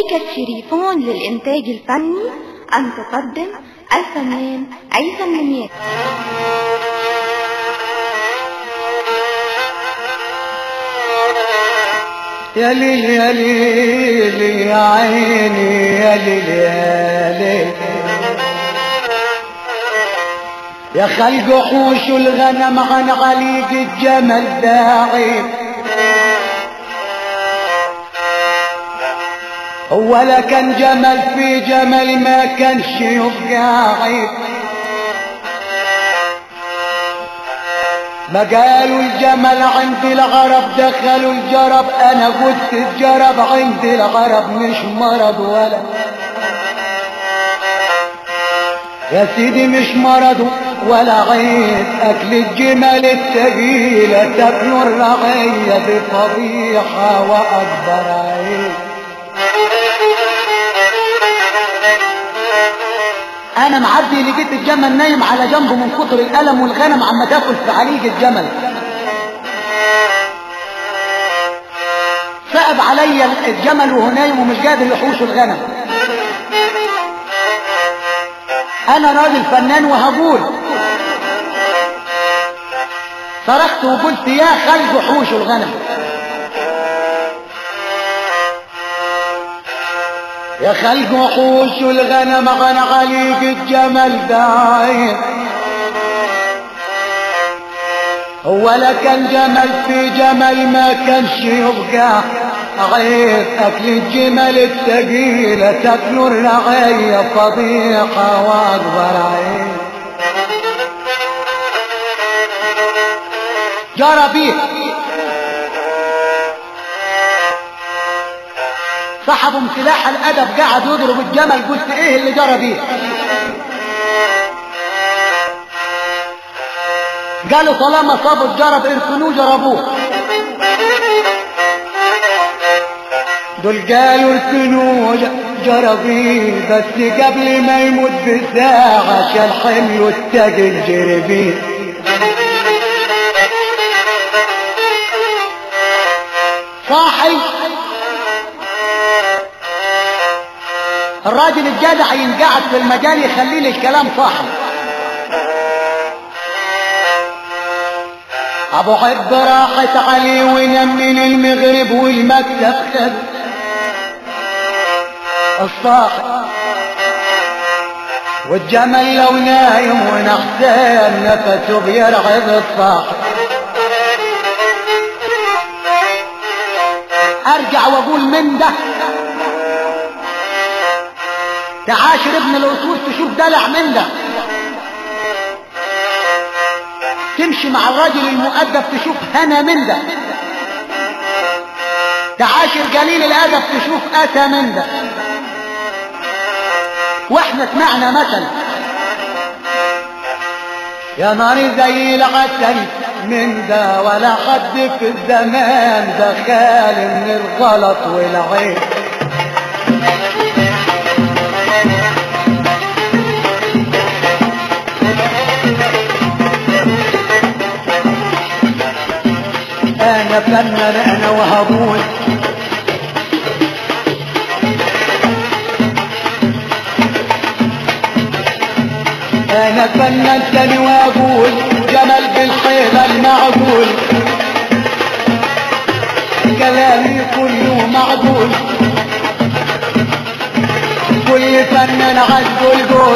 شركة شريفون للإنتاج الفني أن تقدم الفنان عيسى المنيات يا ليل يا ليل يا عيني يا ليل يا ليل يا خلق حوش الغنم عن عليق الجمل داعي هو لا كان جمل في جمل ما كانش يبقى عيب ما قالوا الجمل عند الغرب دخلوا الجرب انا قلت الجرب عند الغرب مش مرض ولا يا سيدي مش مرض ولا عيب اكل الجمل التقيلة تاكلوا الرعية دي فضيحة واكبر عيب انا معدي لقيت الجمل نايم على جنبه من كتر الالم والغنم عم تاكل في عليق الجمل صعب عليا الجمل وهو نايم ومش قادر يحوش الغنم انا راجل فنان وهقول صرخت وقلت يا خلق حوش الغنم يا خلق وحوش الغنم غنى عليق الجمل دايم هو لا كان جمل في جمل ما كانش يبقى غير اكل الجمل الثقيلة تاكلوا الرعية فضيحة واكبر عين جرى بيه صاحبه سلاح الادب قعد يضرب الجمل قلت ايه اللي جرى بيه قالوا طالما صابوا الجرب ارسلوه جربوه دول قالوا ارسلوه جربيه بس قبل ما يموت بساعة شال حمله التاجر جربيه صاحي الراجل الجدع ينقعد في المجال يخلي لي الكلام صاحي ابو حب راحت عليه ونام من المغرب والمكتب خد الصاحي والجمل لو نايم ونحسان نفسه بيرعب الصاحي ارجع واقول من ده تعاشر ابن الاصول تشوف دلع من ده تمشي مع الراجل المؤدب تشوف هنا من ده تعاشر قليل الادب تشوف اتى من ده واحنا سمعنا مثل يا ناري زي العسل من ده ولا حد في الزمان ده خال من الغلط والعيب انا فنان انا وهقول انا فنان تاني واقول جمل بالحيلة المعقول كلامي كله معقول كل فنان عجبه القول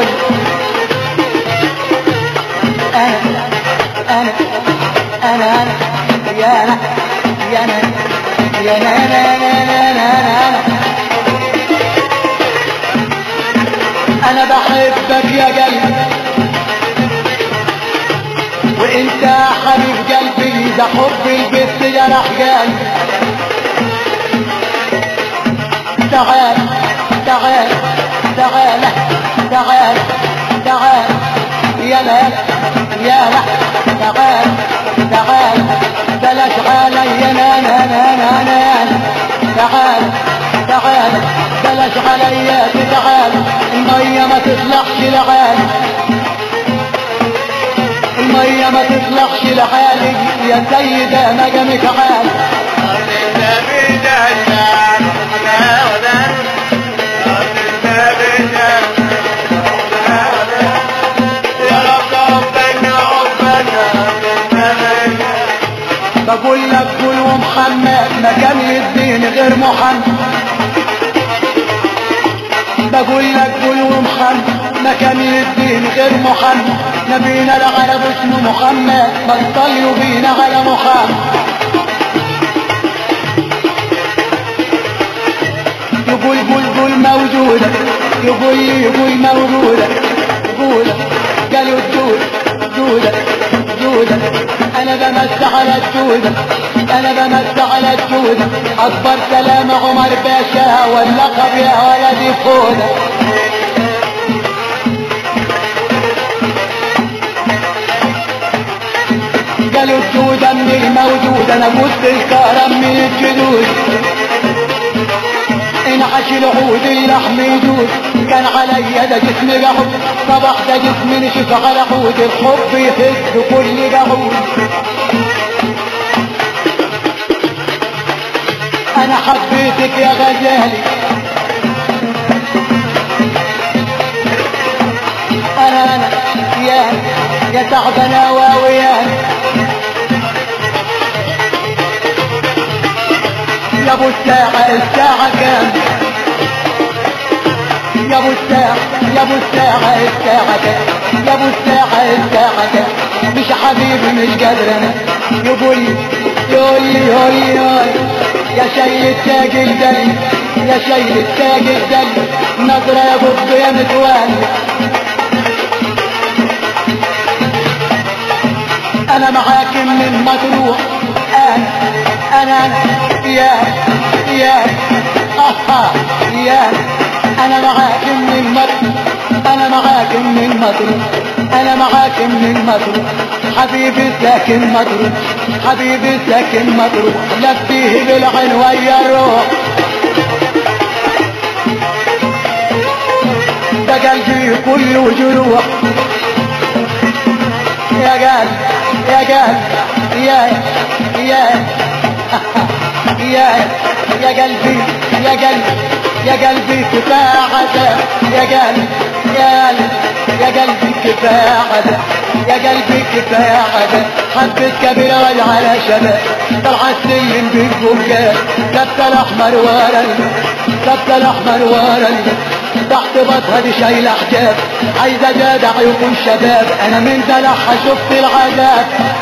انا انا انا انا يا انا يا انا يا انا انا انا انا انا انا بحبك يا قلبي وانت يا حبيب قلبي ده حب البت يا رحجان تعال تعال تعال تعال تعال يا لا يا لا تعال تعال بلاش علي انا انا انا انا تعال تعال بلاش علي تعال المية ما تطلعش لعال المية ما تطلعش لحالي يا سيدة مجامك عال النبي دجال غير محمد بقول لك قول ومحمد ما كان الدين غير محمد نبينا العرب اسمه محمد بطلوا بينا على محمد يقول قول قول موجودة يقول يقول موجودة قول قالوا الجودة جودة جودة انا بمس على الجودة انا بمس على الجودة اكبر سلام عمر باشا واللقب يا ولدي فودة قالوا الجودة من الموجودة انا قلت الكرم من الجدود انعش العود اللحم يدود كان علي ده جسمي قعود صبح ده جسمي نشف على عود الحب يهز كل قعود انا حبيتك يا غزالي انا انا يا يا تعبنا واويان يا ابو الساعة الساعة كام يا ابو الساعة يا ابو الساعة الساعة كام يا ابو الساعة الساعة كام مش حبيبي مش قادر انا يقول لي يقول لي يقول لي يقول يا شايل التاج الدلي يا شايل التاج الدلي نظرة يا بط يا متوالي انا معاك من مطروح انا انا انا يا يا اها يا انا معاك من مطروح انا معاك من مطروح انا معاك من مطروح حبيبي ساكن مطروح حبيبي ساكن مطروح لفيه بالعين ويا الروح ده قلبي كله جروح يا قلب يا قلب يا يا يا يا قلبي يا قلبي يا قلبي كفاية عذاب يا قلبي يا قلبي يا قلبي كفاية عذاب يا قلبي كفاية عذاب حبة كبيرة على شباب طلع السلم بالفوقات سبت الأحمر ورا سبت الأحمر ورا تحت بطها دي شايلة حجاب عايزة جدع يكون شباب أنا من دلعها شفت العذاب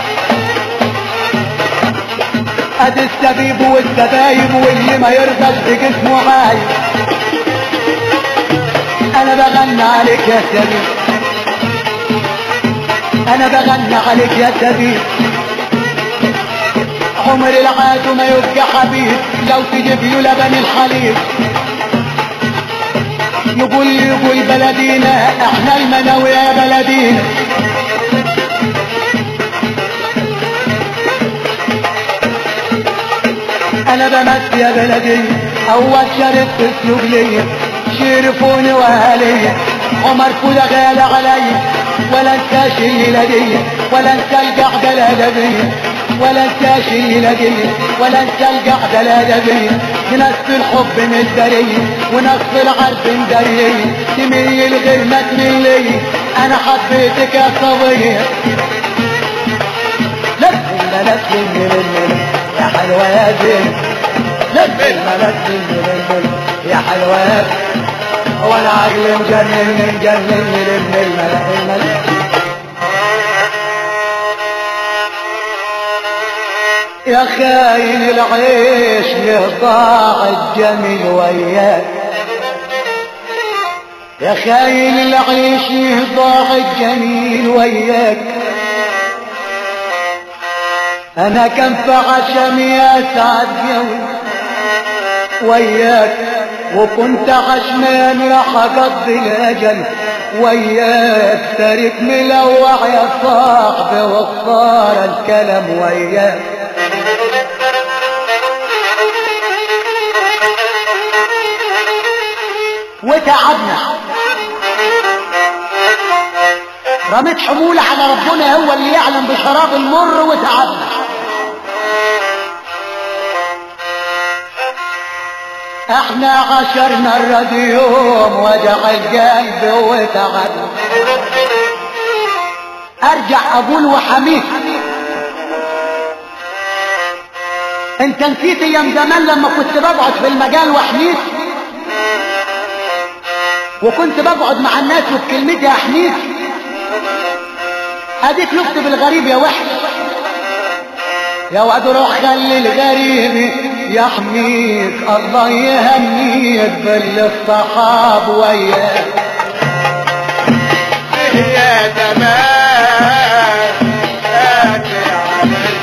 ادي السبيب والسبايب واللي ما يرضاش بجسمه عايز انا بغنى عليك يا سبيب انا بغنى عليك يا سبيب عمر العاد ما يبقى حبيب لو تجيب له لبن الحليب يقول يقول بلدينا احنا المناوي يا بلدينا انا بمس يا بلدي اول شرف تسلق لي شرفوني واهلي عمر كل غالى علي ولا انساش الليله دي ولا انسى القعده الادبيه ولا انساش الليله دي ولا انسى القعده الادبيه نفس الحب مزدري ونفس العرف مدري تميل غير ما تملي انا حبيتك يا صبيه لف الملف من يا حلوة يا زين لف الملف من يا حلوة يا وانا عقلي مجنن مجنن من الملك الملك يا خاين العيش لضاع الجميل وياك يا خاين العيش ضاع الجميل وياك انا كان في عشمي اسعد يوم وياك وكنت عشمان راح اقضي الاجل وياك تارك ملوع يا صاحبي وصار الكلام وياك وتعبنا رميت حمولة على ربنا هو اللي يعلم بشراب المر وتعبنا احنا عشرنا الراديوم وجع القلب وتعبنا ارجع اقول وحميد انت نسيت ايام زمان لما كنت بقعد في المجال وحنيت وكنت بقعد مع الناس وبكلمتي احنيت اديك لفت بالغريب يا وحش يا واد روح خلي الغريب يحميك الله يهنيك بالصحاب وياك يا زمان فاتي عليك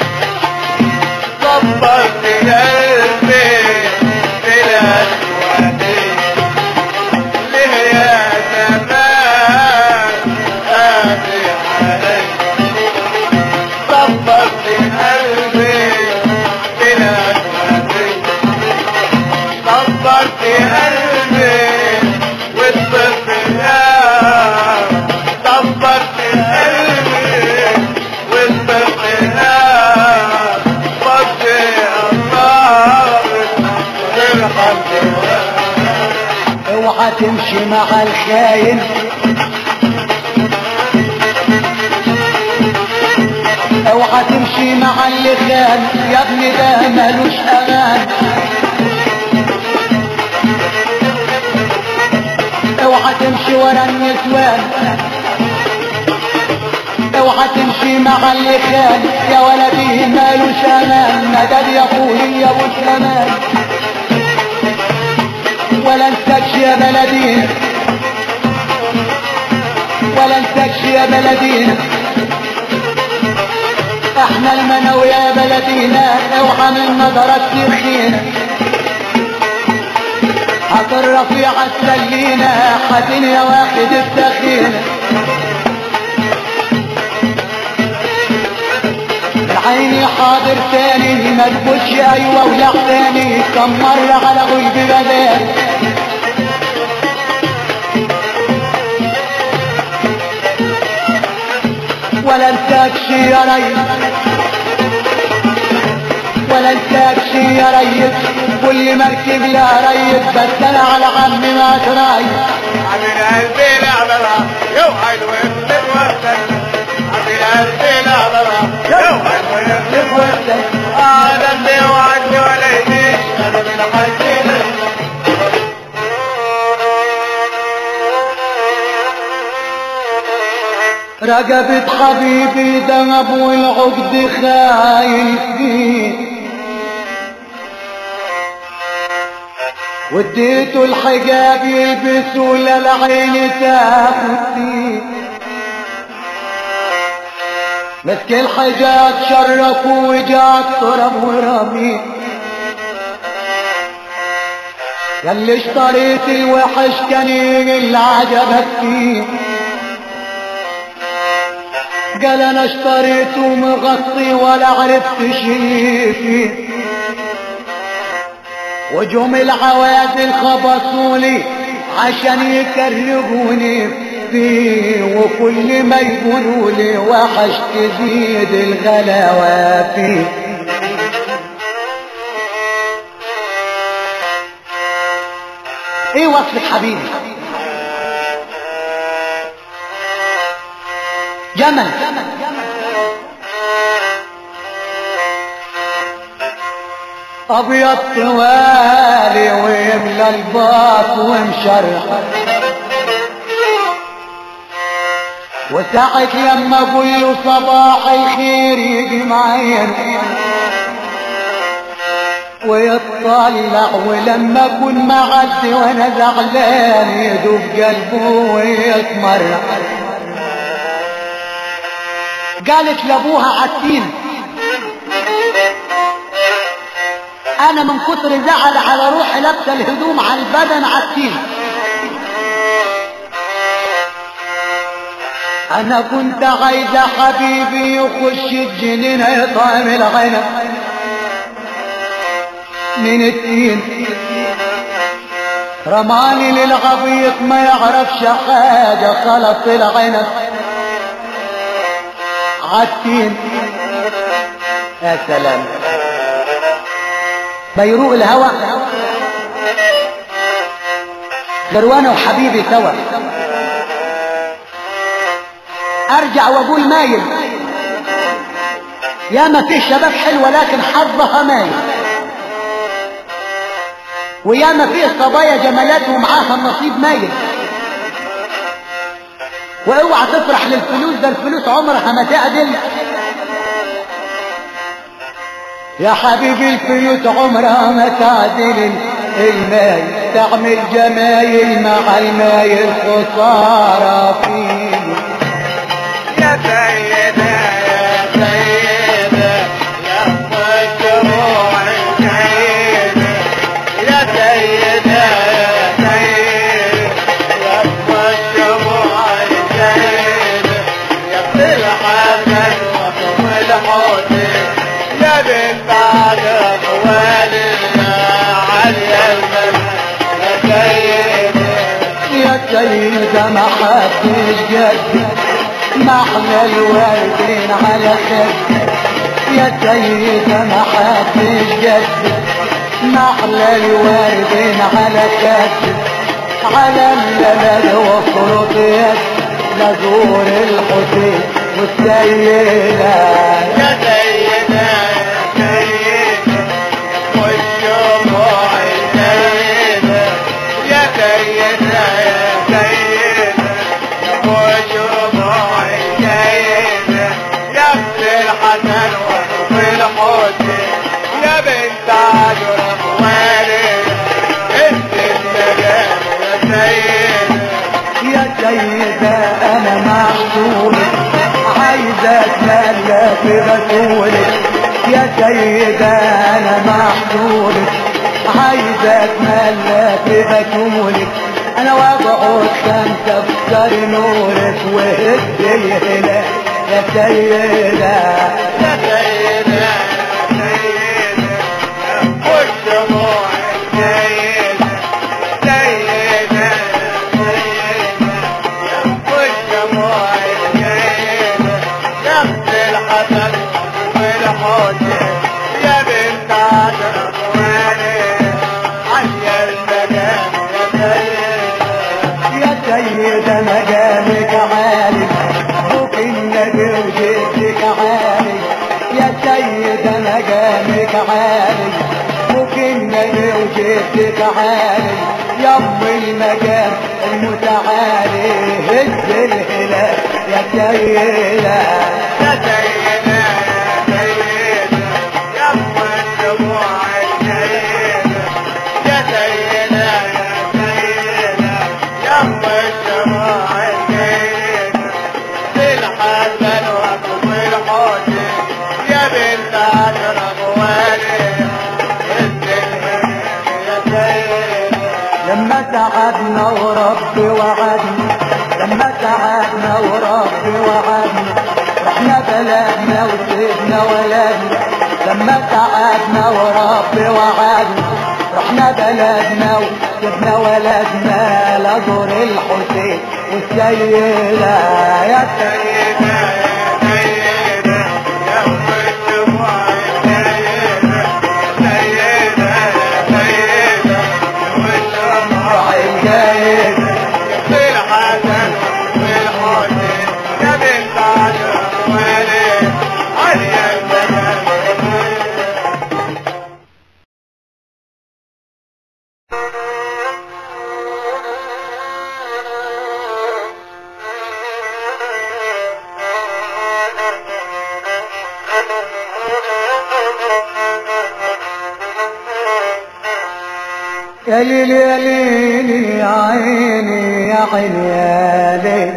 صبرت قلبي بلا سوادي ليه يا زمان فاتي عليك صبرت قلبي بلا سوادي صبرت قلبي والطفل يا صبرت قلبي والطفل يا صبري الله الحمد اوعى تمشي مع الخاين اوعى تمشي مع اللي خان يا ابني ده ملوش امان اوعى تمشي ورا النسوان اوعى تمشي مع اللي خان يا ولدي مالوش امان مدد يا اخوي يا ابو سلمان ولا انساكش يا بلدينا ولا انساكش يا بلدينا احنا المنوي يا بلدينا اوعى من نظرك تخينا حط الرفيع تسلينا حزين يا واخد السخينة العيني حاضر تاني ما تقولش ايوه ولا تاني كم مرة على غلب بدال ولا انساكش يا ريس ولا انساكش يا ريس كل مركب يا ريس بس انا على عمي ما ترايس عامل قلبي لعبها يو حلو ابن وقتك عامل قلبي لعبها يو حلو ابن وقتك هذا اللي وعدني ولا يجيش انا من حزين رقبة حبيبي دهب والعقد خايف فيه وديته الحجاب يلبسه للعين تاخد فيه مسك الحجاب شرفه وجات طرب ورميه ياللي اشتريت الوحش كان اللي عجبك فيه قال انا اشتريته مغطي ولا عرفت شي فيه وجم العوادل خبصولي عشان يكرهوني فيه وكل ما يقولوا لي وحش تزيد الغلاوة فيه ايه وصفك حبيبي جمل ابيض طوالي ويملى الباط ومشرح وساعة لما اقول له صباح الخير يجي معين ويطلع ولما اكون معدي وانا زعلان يدوب قلبه ويتمرح قالت لابوها عتين انا من كتر زعل على روحي لابسه الهدوم على البدن عتين انا كنت عايزه حبيبي يخش الجنينه يطعم العنب من التين رماني للعبيط ما يعرفش حاجه خلط العنب عالتين يا سلام بيروق الهوى غروانة وحبيبي سوا ارجع واقول مايل ياما في شباب حلوة لكن حظها مايل وياما في صبايا جمالات ومعاها النصيب مايل واوعى تفرح للفلوس ده الفلوس عمرها ما تعدل يا حبيبي الفلوس عمرها ما تعدل الماي تعمل جمايل مع المايل خسارة فيه يا سيدة يا سيدة يا مشروع السيدة يا سيدة يا سيدة يا مشروع السيدة يا بتلحق الوطن والحوتين يا بنت عجب والدنا عليا المنى يا سيدة يا سيدة ما حدش جد محلى الوالدين على خد يا سيدة ما حدش جد محلى الوالدين على خد على البلد وفرط يد نزور الحسين والسيدة يا سيدة يا سيدة والشموع السيدة يا سيدة يا سيدة والشموع السيدة يا ابن الحسن وابن الحسين يا بنت عجرم والدة انت السلام يا سيدة يا سيدة أنا محسولك عايزة أتملى في رسولك يا سيدة أنا محسولك عايزة أتملى في رسولك أنا وضعت خمسة بكر نورك وهد الهلال يا سيدة يا سيدة يا سيدة والشموع السيدة سيدة سيدة والشموع السيدة نفس الحسن والحسين يا بنت عشرة وعلي عشيا المكان يا سيدة يا سيدة مجالك عالي فوق النبي وجدك عالي يا سيدة مجالك عالي فوق النبي وجدك عالي يا ام المجال المتعالي هز الهلال يا سيدة يا سيدة يا سيدة يا ام الدموع السيدة يا سيدة يا سيدة يا ام الدموع السيدة بالحسن وابو الحسين يا بنت عشرة موالي انت الهنا يا سيدة لما تعبنا وربي وعدنا لما تعبنا وربي وعدنا رحنا بلدنا وسيبنا ولدنا لما تعبنا وربي وعدنا رحنا بلدنا وسيبنا ولدنا لدور الحسين والسيدة يا سيدة يا سيدة يا ام الدموع السيدة سيدة يا سيدة والشموع الجايد في الحسن والحسين يا بنت عشرة ولي عليا المكان يا ليل يا ليل يا عيني يا عيني يا ليل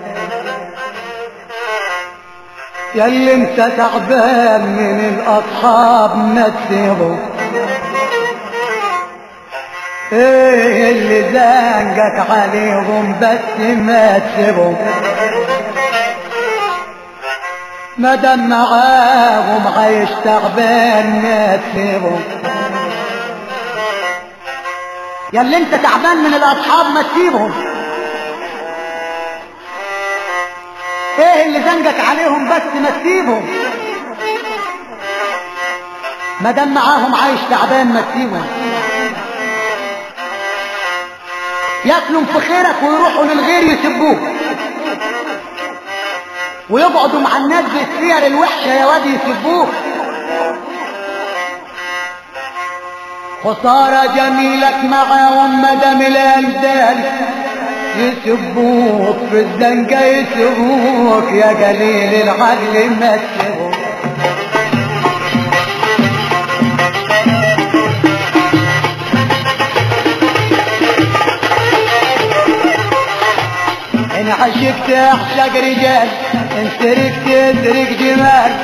يا اللي انت تعبان من الاصحاب ما تسيبه ايه اللي زنقك عليهم بس ما تسيبهم ما دام معاهم عايش تعبان ما تسيبهم يا اللي انت تعبان من الاصحاب ما تسيبهم ايه اللي زنقك عليهم بس ما تسيبهم ما دام معاهم عايش تعبان ما تسيبهم ياكلوا في خيرك ويروحوا للغير يسبوك ويقعدوا مع الناس بالسير الوحشة يا واد يسبوه خسارة جميلك معاهم مدام الأندال يسبوك في الزنقة يسبوك يا قليل العقل ما تسبوك إن عشقت أعشق رجال إن سرقت أسرق جمال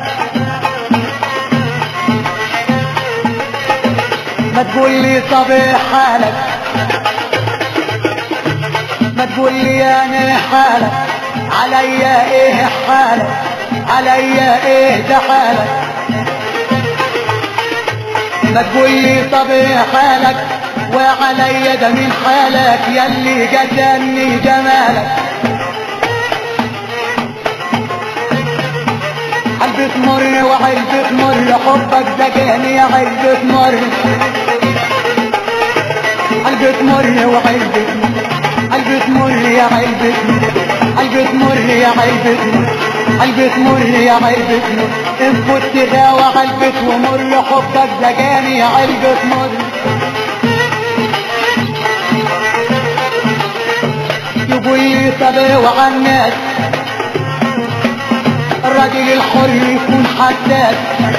ما تقول لي طبيعي حالك ما تقول لي انا حالك عليا ايه حالك عليا ايه ده حالك ما تقول لي طبيعي حالك وعليا ده من حالك يلي قتلني جمالك قلبي مر وعلبة مر حبك زجاني يا علبة مر قلبي مر وعلبة قلبي مر يا علبة قلبي مر يا علبة قلبي مر يا علبة ان كنت غاوى علبة ومر حبك زجاني يا علبة مر يقول لي طب وعن الناس الراجل الحر يكون حساس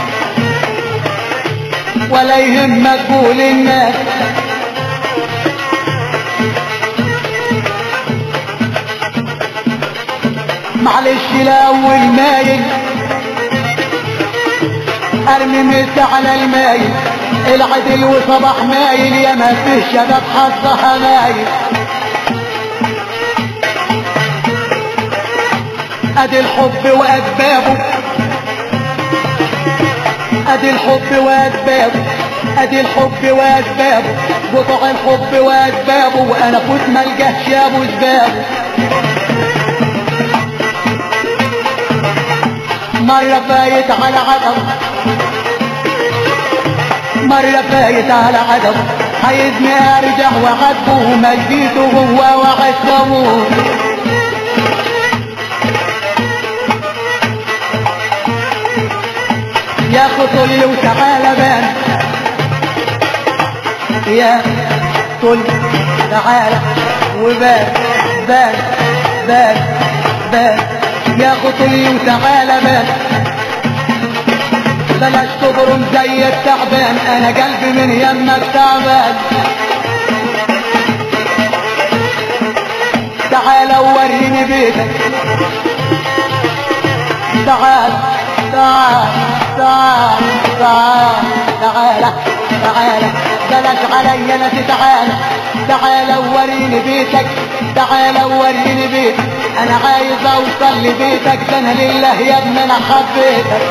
ولا يهمك قول الناس معلش الاول مايل ارمي مس على المايل العدل وصباح مايل يا ما فيه شباب حظها مايل ادي الحب واسبابه ادي الحب واسبابه ادي الحب واسبابه قطع الحب واسبابه وانا فوت ملقاش يا ابو اسبابه مرة فايت على عدم مرة فايت على عدم عايزني ارجع وعاتبه مجديته هو وعصبه يا خطل وتعالى بان يا طل تعالى وبان بان بان بان يا خطل وتعالى بان بلاش تبرم زي التعبان انا قلبي من يمك تعبان تعالى ووريني بيتك تعال تعال تعال تعال تعال تعال بلاش عليا انا تعال تعال وريني بيتك تعال وريني بيتك انا عايز اوصل لبيتك ده انا لله يا ابني انا حبيتك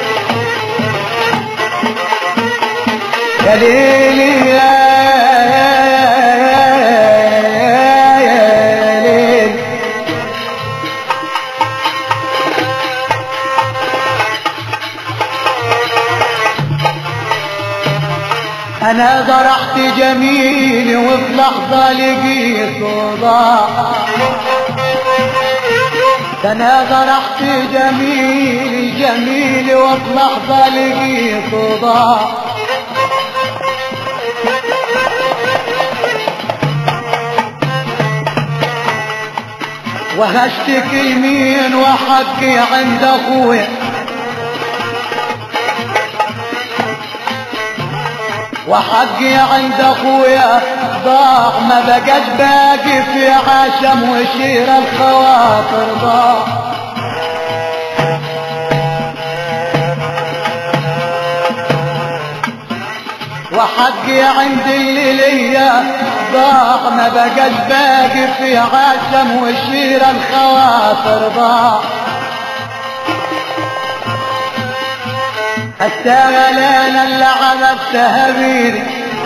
يا ليلي يا يا ليل انا ضرحت جميل وفي لحظة لقيت ضاع انا ضرحت جميل جميل وفي لحظة لقيت ضاع وهشتكي مين وحقي عند اخويا وحقي عند اخويا ضاع ما بقاش باقي في عشم وشير الخواطر ضاع وحقي عند اللي ليا ضاع ما بقاش باقي في عشم وشير الخواطر ضاع حتى غلانا اللي عملتها بيدي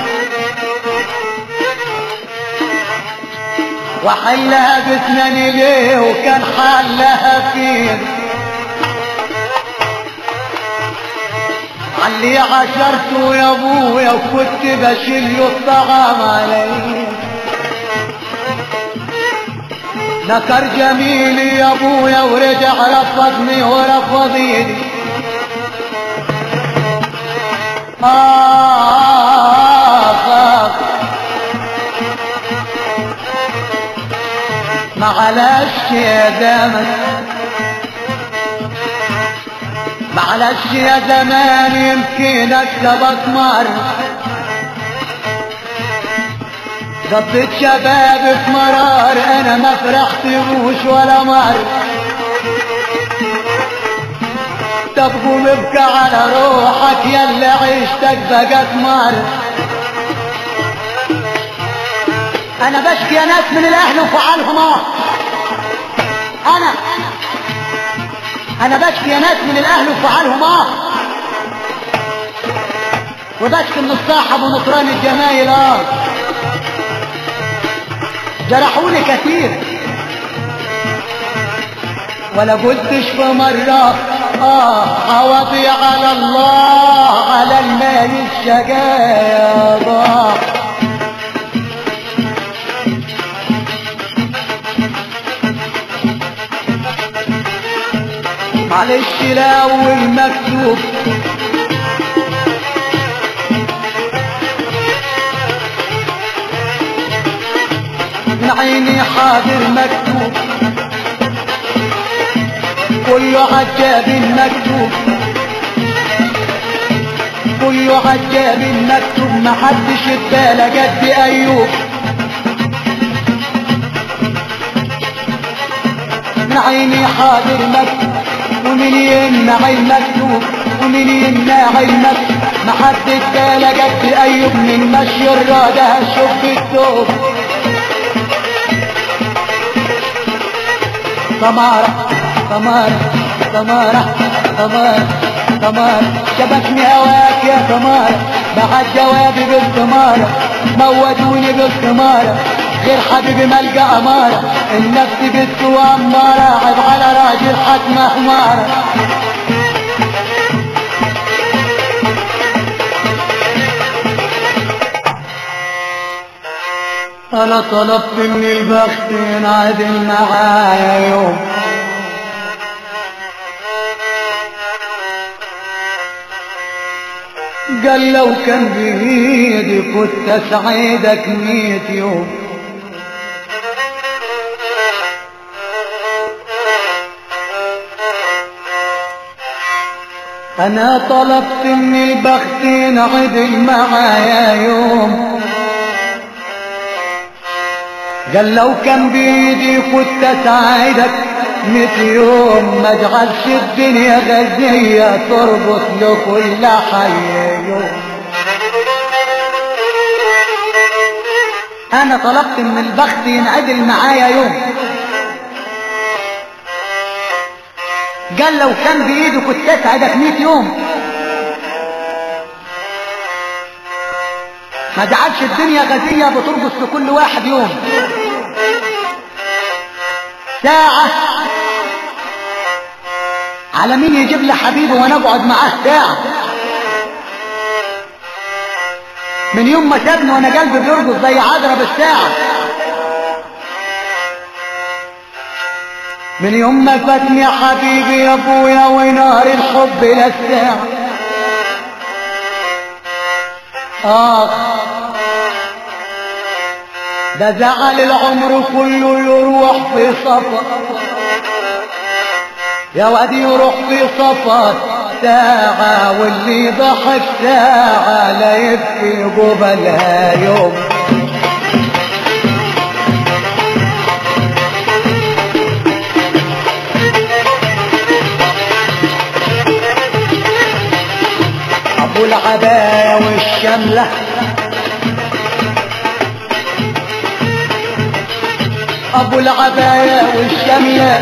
وحلها باسناني ليه وكان حلها فين علي عشرته يا ابويا وكنت بشيل الطعام عليه نكر جميلي يا ابويا ورجع رفضني ورفض ايدي آخ آخ معلش يا زمن معلش يا زمان يمكن اكسبك مرة قضيت شباب في مرار انا ما فرحتلوش ولا مرة طب قوم ابكى على روحك يلا عيشتك بقت مرة انا بشكي يا ناس من الاهل وفعالهم اه انا انا بشكي يا ناس من الاهل وفعالهم اه وبشكي من الصاحب ونطران الجمايل اه جرحوني كثير ولا قلتش في مرة اه عوضي على الله على المال الشقايا ضاع معلش الاول مكتوب من عيني حاضر مكتوب كله عجاب مكتوب كله عجاب مكتوب محدش اداله قد ايوب من عيني حاضر مكتوب ومن يمنع المكتوب ومن يمنع المكتوب محدش اداله قد ايوب من مشي الرادة شوف الثوب سمارة سمارة سمارة سمارة سمارة شبكني هواك يا سمارة بعد جوابي بالسمارة موتوني بالسمارة غير حبيبي ملقى أمارة النفس بالسوى أمارة عيب على راجل حتمة حمارة أنا طلبت من البخت ينعدل معايا يوم قال لو كان بإيدي كنت أسعدك ميت يوم أنا طلبت من البخت ينعدل معايا يوم قال لو كان بيدي كنت اساعدك ميت يوم ما اجعلش الدنيا غزية تربط لكل حي يوم انا طلبت من البخت ينعدل معايا يوم قال لو كان بايده كنت اسعدك ميت يوم ما جعلش الدنيا غزية بترقص لكل واحد يوم ساعة على مين يجيب لي حبيبي وانا اقعد معاه ساعة من يوم ما سابني وانا قلبي بيرقص زي عذرة بالساعة من يوم ما فاتني حبيبي يا ابويا ونار الحب للساعة آه ده زعل العمر كله يروح في صفا يا واد يروح في صفا ساعة واللي ضحك ساعة لا يبكي قبلها يوم ابو العباية والشملة ابو العباية والشملة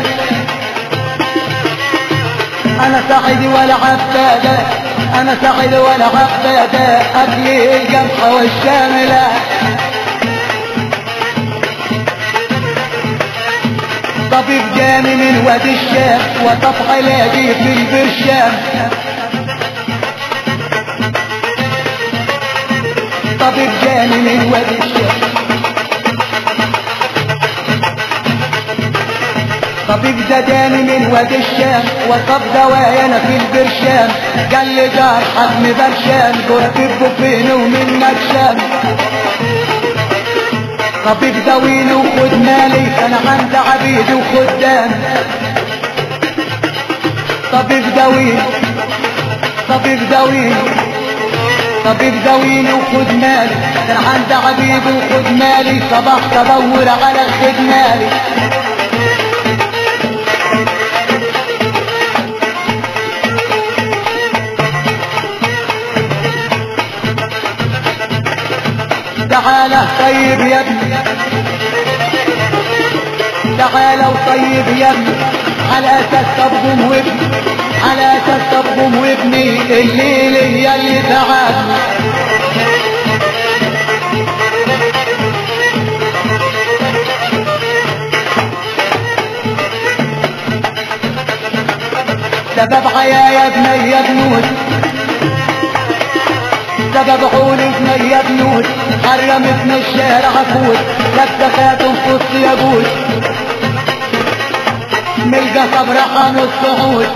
انا سعيد ولا عبادة انا سعيد ولا عبادة اكلي القمح والشملة طبيب جاني من وادي الشام وطف علاجي في البرشام طبيب جاني من وادي الشام طبيب زداني من وادي الشام وصف دوايا انا في البرشام قال لي دار حجم برشام جرتي بوفين ومن نكشام طبيب داويني وخد مالي انا عند عبيدي وخدام طبيب داويني طبيب داويني طبيب داويني وخد مالي كان عند عبيدي وخد مالي صبحت ادور على خد مالي تعالى طيب يا ابني تعالى وطيب يا ابني على اساس تبغم وابني على اساس تبغم وابني الليل هي اللي تعبني سبب عيا يا ابني يا بنود سبب عون ابني يا بنود حرم ابن الشارع فوت لك خاتم فوت يا جود ملقى صبر عن الصعود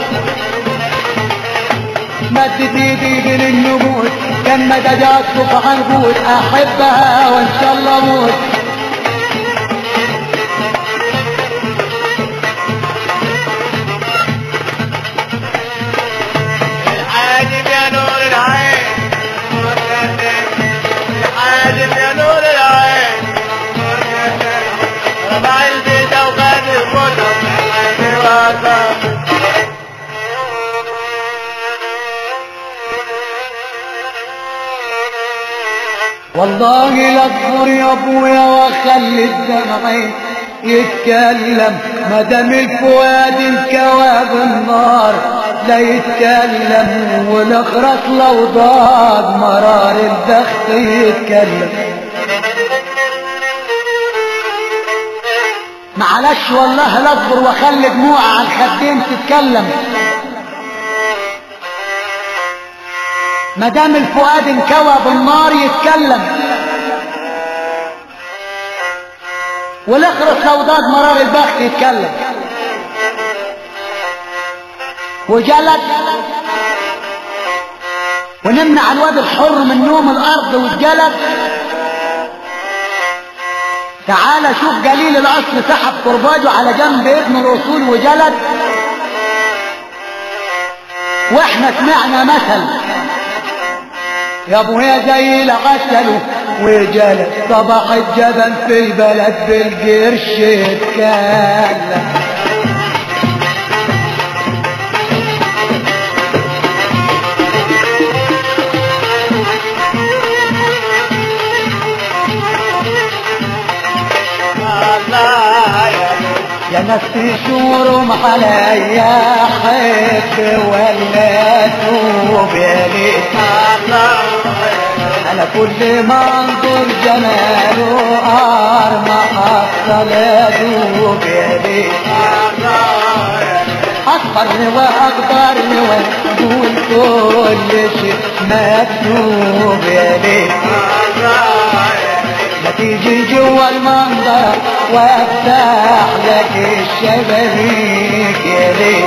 مدت ايدي بين النمود كان مددات صف عنقود احبها وان شاء الله اموت الحاجب يا نور العين الحاجب يا نور العين ربع البيت وقاد الكتب الحاجب واقف والله لا اصبر يا ابويا واخلي الدمع يتكلم ما دام الفؤاد انكوى بالنار لا يتكلم والاخرس لو ضاد مرار البخت يتكلم معلش والله لا اصبر واخلي دموعي على الخدين تتكلم ما دام الفؤاد انكوى بالنار يتكلم والاخرس لو ضاد مرار البخت يتكلم وجلد ونمنع الواد الحر من نوم الارض واتجلد تعال شوف جليل الاصل سحب كرباجه على جنب ابن الاصول وجلد واحنا سمعنا مثل يا ابويا زي العسل وجلد صباح الجبل في البلد بالقرش اتكلم الله يا نور يا نفسي شورم عليا حب ولا توب يا ليل الله انا كل ما انظر جماله ار ما حصل ادوب يا ليل اكبرني واكبرني واقول كل شيء مكتوب يا ليل ما تيجي جوا المنظر وافتح لك الشبابيك يا ليل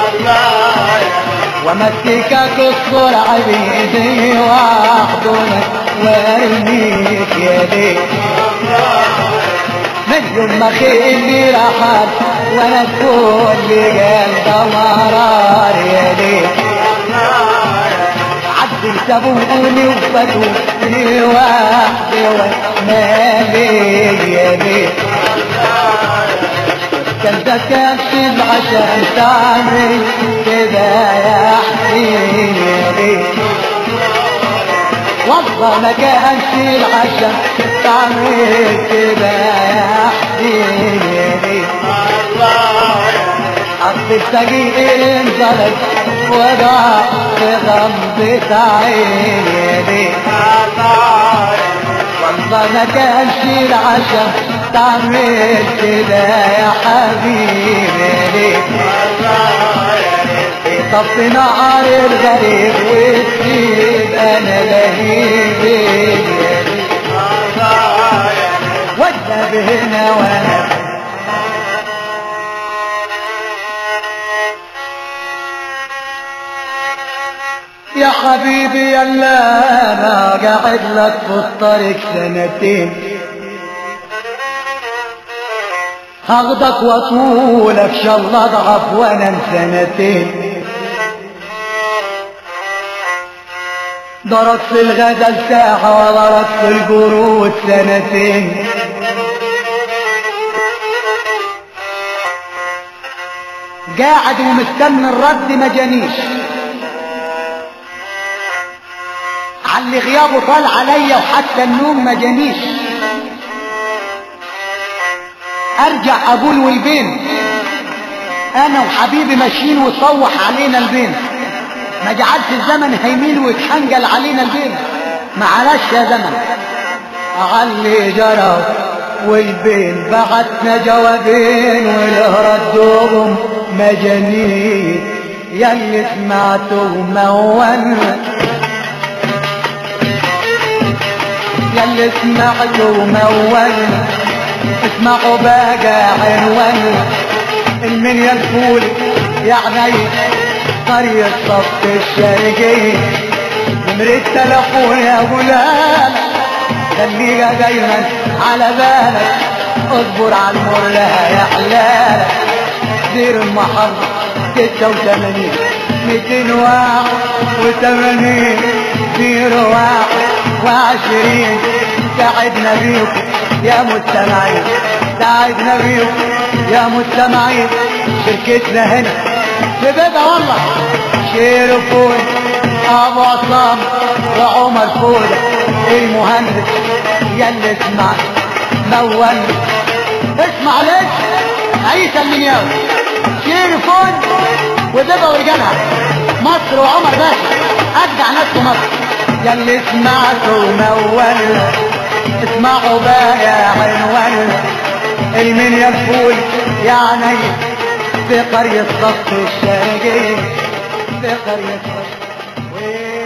ومسكك السرعة بإيدي واحضنك وارميك يا ليل من يوم ما خيلي رحل وانا كل قلب مرار يا ليل عبد سابوني وفتوني وحدي ومالي يا ليل كان ده كان عشان تعمل كده يا حسين يا ليل والله ما كانش العشان تعمل كده يا حسين يا ليل أصل السجين انظلم وضع في غمضة عين يا ليل والله ما كانش العشم تعمل كده يا حبيبي ليه طب نار الغريب وتسيب انا لهيب يا ليه ولا بهنا وانا يا حبيبي يلا انا قاعد لك في الطريق سنتين هاخدك واطولك شاء الله اضعف وانا سنتين ضربت في الغزل ساعة وضربت في القرود سنتين قاعد ومستني الرد ما جانيش علي غيابه طال عليا وحتى النوم ما جانيش ارجع اقول والبين انا وحبيبي ماشيين وصوح علينا البين ما جعلش الزمن هيميل ويتحنجل علينا البين معلش يا زمن علي جرى والبين بعتنا جوابين وله ردوهم مجانين يلي سمعته مون يلي سمعته مون اسمعوا بقى عنوان المنيا الفول يعني قرية صف الشرقية نمرة تلفون يا غلام خليها دايما على بالك اصبر على المر لها يا حلالك دير المحرم ستة وثمانين ميتين واحد وثمانين زيرو واحد وعشرين ساعدنا بيكم يا مستمعين ساعدنا بيكم يا مستمعين شركتنا هنا في بيتها والله شيرفون ابو عصام وعمر فودة المهندس يلي اسمع مول اسمع ليش عيسى المنياوي شيرفون وبيبقى ورجالها مصر وعمر باشا اجدع ناس في مصر يلي سمعته مول اسمعوا بقى يا عنوان المنيا الفول يعني في قرية صف الشرقية في قرية صف